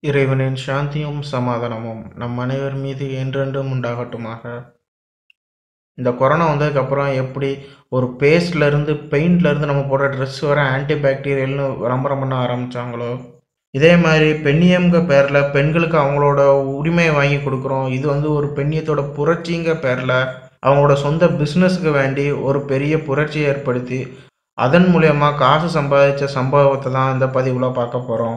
இறைவனின் சாந்தியும் சமாதானமும் நம் அனைவர் மீது என்றென்றும் உண்டாகட்டுமாக இந்த கொரோனா வந்ததுக்கப்புறம் எப்படி ஒரு பேஸ்ட்லேருந்து பெயிண்ட்லேருந்து நம்ம போடுற ட்ரெஸ் வர ஆன்டிபாக்டீரியல்னு விளம்பரம் பண்ண ஆரம்பித்தாங்களோ இதே மாதிரி பெண்ணியம்ங்க பேரில் பெண்களுக்கு அவங்களோட உரிமையை வாங்கி கொடுக்குறோம் இது வந்து ஒரு பெண்ணியத்தோட புரட்சிங்க பேரில் அவங்களோட சொந்த பிஸ்னஸுக்கு வேண்டி ஒரு பெரிய புரட்சியை ஏற்படுத்தி அதன் மூலயமா காசு சம்பாதிச்ச சம்பவத்தை தான் இந்த பதிவில் பார்க்க போகிறோம்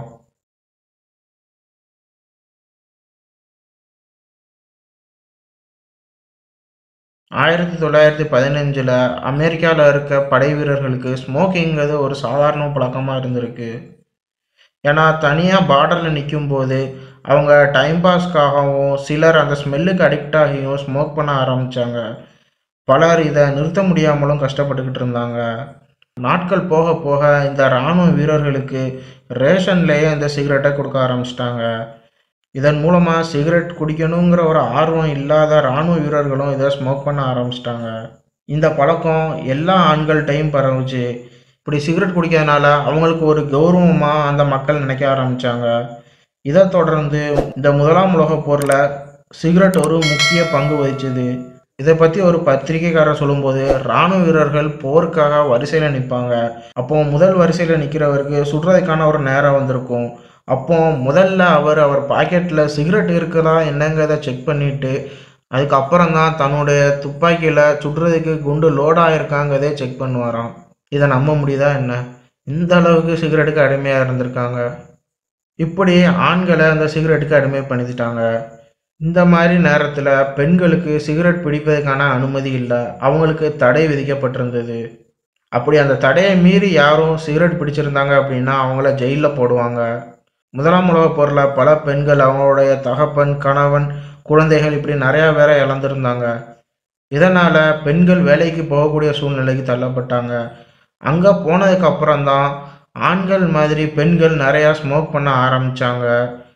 ஆயிரத்தி தொள்ளாயிரத்தி பதினஞ்சில் அமெரிக்காவில் இருக்க படை வீரர்களுக்கு ஸ்மோக்கிங்கிறது ஒரு சாதாரண பழக்கமாக இருந்திருக்கு ஏன்னா தனியாக பார்டரில் நிற்கும் போது அவங்க டைம் பாஸ்க்காகவும் சிலர் அந்த ஸ்மெல்லுக்கு அடிக்ட் ஆகியும் ஸ்மோக் பண்ண ஆரம்பித்தாங்க பலர் இதை நிறுத்த முடியாமலும் கஷ்டப்பட்டுக்கிட்டு இருந்தாங்க நாட்கள் போக போக இந்த இராணுவ வீரர்களுக்கு ரேஷன்லேயே இந்த சிகரெட்டை கொடுக்க ஆரம்பிச்சிட்டாங்க இதன் மூலமாக சிகரெட் குடிக்கணுங்கிற ஒரு ஆர்வம் இல்லாத இராணுவ வீரர்களும் இதை ஸ்மோக் பண்ண ஆரம்பிச்சிட்டாங்க இந்த பழக்கம் எல்லா ஆண்கள்கிட்டையும் பரவுச்சு இப்படி சிகரெட் குடிக்கிறதுனால அவங்களுக்கு ஒரு கௌரவமாக அந்த மக்கள் நினைக்க ஆரம்பித்தாங்க இதை தொடர்ந்து இந்த முதலாம் உலகப் போரில் சிகரெட் ஒரு முக்கிய பங்கு வகிச்சது இதை பற்றி ஒரு பத்திரிகைக்காரர் சொல்லும்போது இராணுவ வீரர்கள் போருக்காக வரிசையில் நிற்பாங்க அப்போ முதல் வரிசையில் நிற்கிறவருக்கு சுடுறதுக்கான ஒரு நேரம் வந்திருக்கும் அப்போ முதல்ல அவர் அவர் பாக்கெட்டில் சிகரெட் இருக்குதா என்னங்கிறத செக் பண்ணிவிட்டு அதுக்கப்புறம் தான் தன்னுடைய துப்பாக்கியில் சுடுறதுக்கு குண்டு லோட் ஆகிருக்காங்கிறதே செக் பண்ணுவாராம் இதை நம்ப முடியுதா என்ன இந்த அளவுக்கு சிகரெட்டுக்கு அடிமையாக இருந்திருக்காங்க இப்படி ஆண்களை அந்த சிகரெட்டுக்கு அடிமை பண்ணிட்டாங்க இந்த மாதிரி நேரத்தில் பெண்களுக்கு சிகரெட் பிடிப்பதற்கான அனுமதி இல்லை அவங்களுக்கு தடை விதிக்கப்பட்டிருந்தது அப்படி அந்த தடையை மீறி யாரும் சிகரெட் பிடிச்சிருந்தாங்க அப்படின்னா அவங்கள ஜெயிலில் போடுவாங்க முதலாம் உலகப் போரில் பல பெண்கள் அவங்களுடைய தகப்பன் கணவன் குழந்தைகள் இப்படி நிறையா பேரை இழந்திருந்தாங்க இதனால் பெண்கள் வேலைக்கு போகக்கூடிய சூழ்நிலைக்கு தள்ளப்பட்டாங்க அங்கே போனதுக்கு அப்புறம்தான் ஆண்கள் மாதிரி பெண்கள் நிறையா ஸ்மோக் பண்ண ஆரம்பித்தாங்க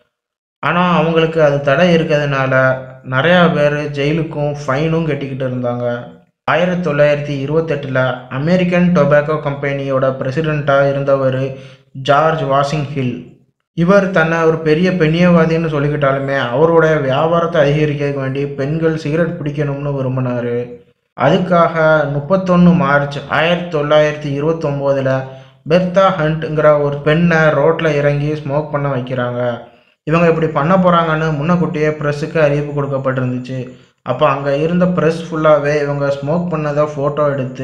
ஆனால் அவங்களுக்கு அது தடை இருக்கிறதுனால நிறையா பேர் ஜெயிலுக்கும் ஃபைனும் கட்டிக்கிட்டு இருந்தாங்க ஆயிரத்தி தொள்ளாயிரத்தி இருபத்தெட்டில் அமெரிக்கன் டொபாக்கோ கம்பெனியோட பிரசிடெண்ட்டாக இருந்தவர் ஜார்ஜ் வாஷிங் ஹில் இவர் தன்னை ஒரு பெரிய பெண்ணியவாதின்னு சொல்லிக்கிட்டாலுமே அவருடைய வியாபாரத்தை அதிகரிக்க வேண்டி பெண்கள் சிகரெட் பிடிக்கணும்னு விரும்பினார் அதுக்காக முப்பத்தொன்று மார்ச் ஆயிரத்தி தொள்ளாயிரத்தி இருபத்தொம்போதில் பெர்தா ஹண்ட்ங்கிற ஒரு பெண்ணை ரோட்டில் இறங்கி ஸ்மோக் பண்ண வைக்கிறாங்க இவங்க இப்படி பண்ண போகிறாங்கன்னு முன்னக்கூட்டியே ப்ரெஸ்ஸுக்கு அறிவிப்பு கொடுக்கப்பட்டிருந்துச்சு அப்போ அங்கே இருந்த ப்ரெஸ் ஃபுல்லாகவே இவங்க ஸ்மோக் பண்ணதை ஃபோட்டோ எடுத்து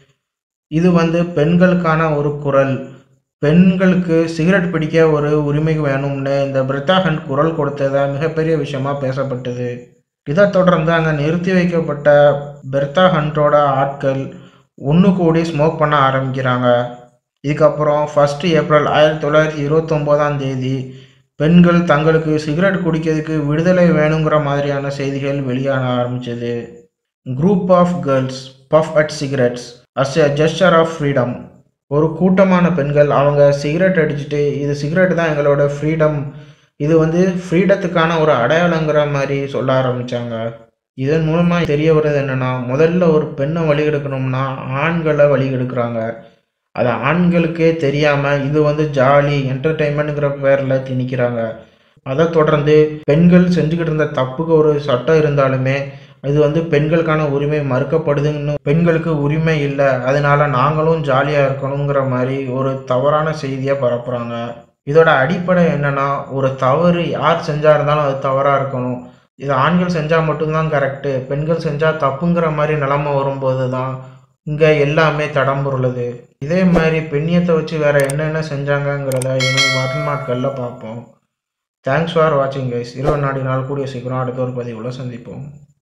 இது வந்து பெண்களுக்கான ஒரு குரல் பெண்களுக்கு சிகரெட் பிடிக்க ஒரு உரிமை வேணும்னு இந்த பிரித்தா ஹண்ட் குரல் கொடுத்ததை மிகப்பெரிய விஷயமா பேசப்பட்டது இதை தொடர்ந்து அங்கே நிறுத்தி வைக்கப்பட்ட பெர்தா ஹண்டோட ஆட்கள் ஒன்று கூடி ஸ்மோக் பண்ண ஆரம்பிக்கிறாங்க இதுக்கப்புறம் ஃபஸ்ட்டு ஏப்ரல் ஆயிரத்தி தொள்ளாயிரத்தி இருபத்தொம்போதாம் தேதி பெண்கள் தங்களுக்கு சிகரெட் குடிக்கிறதுக்கு விடுதலை வேணுங்கிற மாதிரியான செய்திகள் வெளியான ஆரம்பிச்சது group of girls puff at cigarettes as a gesture of freedom ஒரு கூட்டமான பெண்கள் அவங்க சிகரெட் அடிச்சுட்டு இது சிகரெட் தான் எங்களோட ஃப்ரீடம் இது வந்து ஃப்ரீடத்துக்கான ஒரு அடையாளங்கிற மாதிரி சொல்ல ஆரம்பித்தாங்க இதன் மூலமாக தெரிய வர்றது என்னென்னா முதல்ல ஒரு பெண்ணை வழி எடுக்கணும்னா ஆண்களை வழி எடுக்கிறாங்க அது ஆண்களுக்கே தெரியாமல் இது வந்து ஜாலி என்டர்டெயின்மெண்ட்டுங்கிற பேரில் திணிக்கிறாங்க அதை தொடர்ந்து பெண்கள் செஞ்சுக்கிட்டு இருந்த தப்புக்கு ஒரு சட்டம் இருந்தாலுமே இது வந்து பெண்களுக்கான உரிமை மறுக்கப்படுதுன்னு பெண்களுக்கு உரிமை இல்லை அதனால நாங்களும் ஜாலியாக இருக்கணுங்கிற மாதிரி ஒரு தவறான செய்தியை பரப்புகிறாங்க இதோட அடிப்படை என்னன்னா ஒரு தவறு யார் செஞ்சா இருந்தாலும் அது தவறாக இருக்கணும் இது ஆண்கள் செஞ்சால் மட்டும்தான் கரெக்டு பெண்கள் செஞ்சால் தப்புங்கிற மாதிரி நிலமை வரும்போது தான் இங்கே எல்லாமே தடம்புருளுது இதே மாதிரி பெண்ணியத்தை வச்சு வேற என்னென்ன செஞ்சாங்கங்கிறத இன்னும் வரும் நாட்களில் பார்ப்போம் தேங்க்ஸ் ஃபார் வாட்சிங் கைஸ் இருபது நாடி நாள் கூடிய சீக்கிரம் அடுத்த ஒரு பதிவில் சந்திப்போம்